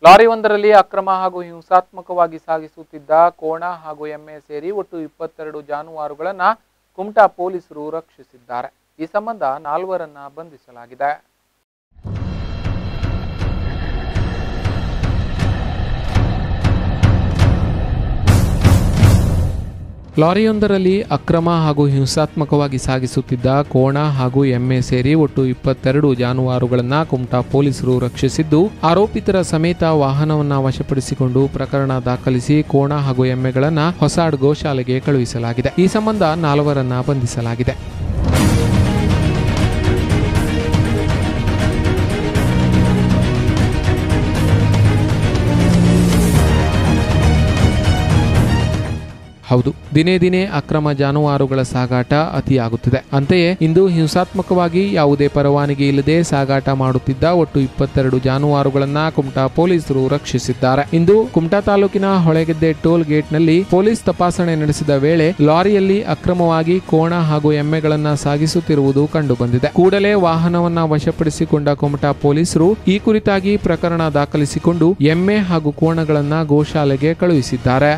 lorry ಒಂದರಲ್ಲಿ ಅಕ್ರಮ ಹಾಗೂ ಹಿಂಸಾತ್ಮಕವಾಗಿ ಸಾಗಿಸುತ್ತಿದ್ದ ಕೋಣ ಹಾಗೂ ಎಮ್ಮೆ ಸೇರಿ ಒಟ್ಟು ಇಪ್ಪತ್ತೆರಡು ಜಾನುವಾರುಗಳನ್ನ ಕುಮಟಾ ಪೊಲೀಸರು ರಕ್ಷಿಸಿದ್ದಾರೆ ಈ ಸಂಬಂಧ ನಾಲ್ವರನ್ನ ಬಂಧಿಸಲಾಗಿದೆ ಲಾರಿಯೊಂದರಲ್ಲಿ ಅಕ್ರಮ ಹಾಗೂ ಹಿಂಸಾತ್ಮಕವಾಗಿ ಸಾಗಿಸುತ್ತಿದ್ದ ಕೋಣ ಹಾಗೂ ಎಮ್ಮೆ ಸೇರಿ ಒಟ್ಟು ಇಪ್ಪತ್ತೆರಡು ಜಾನುವಾರುಗಳನ್ನ ಕುಮಟಾ ಪೊಲೀಸರು ರಕ್ಷಿಸಿದ್ದು ಆರೋಪಿತರ ಸಮೇತ ವಾಹನವನ್ನ ವಶಪಡಿಸಿಕೊಂಡು ಪ್ರಕರಣ ದಾಖಲಿಸಿ ಕೋಣ ಹಾಗೂ ಎಮ್ಮೆಗಳನ್ನ ಹೊಸಾಡ್ ಗೋಶಾಲೆಗೆ ಕಳುಹಿಸಲಾಗಿದೆ ಈ ಸಂಬಂಧ ನಾಲ್ವರನ್ನ ಬಂಧಿಸಲಾಗಿದೆ ಹೌದು ದಿನೇ ದಿನೇ ಅಕ್ರಮ ಜಾನುವಾರುಗಳ ಸಾಗಾಟ ಅತಿಯಾಗುತ್ತಿದೆ ಅಂತೆಯೇ ಇಂದು ಹಿಂಸಾತ್ಮಕವಾಗಿ ಯಾವುದೇ ಪರವಾನಗಿ ಇಲ್ಲದೆ ಸಾಗಾಟ ಮಾಡುತ್ತಿದ್ದ ಒಟ್ಟು ಇಪ್ಪತ್ತೆರಡು ಜಾನುವಾರುಗಳನ್ನ ಕುಮಟಾ ಪೊಲೀಸರು ರಕ್ಷಿಸಿದ್ದಾರೆ ಇಂದು ಕುಮಟಾ ತಾಲೂಕಿನ ಹೊಳೆಗೆದ್ದೆ ಟೋಲ್ ಗೇಟ್ನಲ್ಲಿ ಪೊಲೀಸ್ ತಪಾಸಣೆ ನಡೆಸಿದ ವೇಳೆ ಲಾರಿಯಲ್ಲಿ ಅಕ್ರಮವಾಗಿ ಕೋಣ ಹಾಗೂ ಎಮ್ಮೆಗಳನ್ನ ಸಾಗಿಸುತ್ತಿರುವುದು ಕಂಡುಬಂದಿದೆ ಕೂಡಲೇ ವಾಹನವನ್ನ ವಶಪಡಿಸಿಕೊಂಡ ಕುಮಟಾ ಪೊಲೀಸರು ಈ ಕುರಿತಾಗಿ ಪ್ರಕರಣ ದಾಖಲಿಸಿಕೊಂಡು ಎಮ್ಮೆ ಹಾಗೂ ಕೋಣಗಳನ್ನ ಗೋಶಾಲೆಗೆ ಕಳುಹಿಸಿದ್ದಾರೆ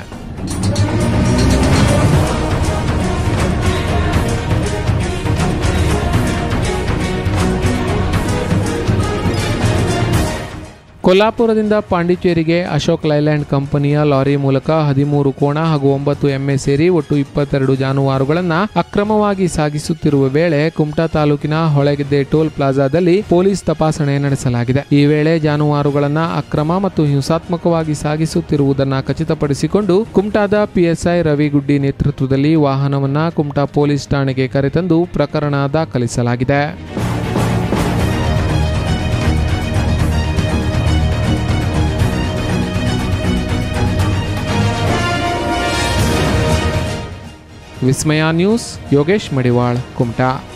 ಕೊಲ್ಲಾಪುರದಿಂದ ಪಾಂಡಿಚೇರಿಗೆ ಅಶೋಕ್ ಲೈಲ್ಯಾಂಡ್ ಕಂಪನಿಯ ಲಾರಿ ಮೂಲಕ ಹದಿಮೂರು ಕೋಣ ಹಾಗೂ ಒಂಬತ್ತು ಎಮ್ಮೆ ಸೇರಿ ಒಟ್ಟು ಇಪ್ಪತ್ತೆರಡು ಜಾನುವಾರುಗಳನ್ನ ಅಕ್ರಮವಾಗಿ ಸಾಗಿಸುತ್ತಿರುವ ವೇಳೆ ಕುಮಟಾ ತಾಲೂಕಿನ ಹೊಳೆಗೆದ್ದೆ ಟೋಲ್ ಪ್ಲಾಜಾದಲ್ಲಿ ಪೊಲೀಸ್ ತಪಾಸಣೆ ನಡೆಸಲಾಗಿದೆ ಈ ವೇಳೆ ಜಾನುವಾರುಗಳನ್ನ ಅಕ್ರಮ ಮತ್ತು ಹಿಂಸಾತ್ಮಕವಾಗಿ ಸಾಗಿಸುತ್ತಿರುವುದನ್ನ ಖಚಿತಪಡಿಸಿಕೊಂಡು ಕುಮಟಾದ ಪಿಎಸ್ಐ ರವಿಗುಡ್ಡಿ ನೇತೃತ್ವದಲ್ಲಿ ವಾಹನವನ್ನ ಕುಮಟಾ ಪೊಲೀಸ್ ಠಾಣೆಗೆ ಕರೆತಂದು ಪ್ರಕರಣ ದಾಖಲಿಸಲಾಗಿದೆ ವಿಸ್ಮಯ ನ್ಯೂಸ್ ಯೋಗೇಶ್ ಮಡಿವಾಳ್ ಕುಮಟಾ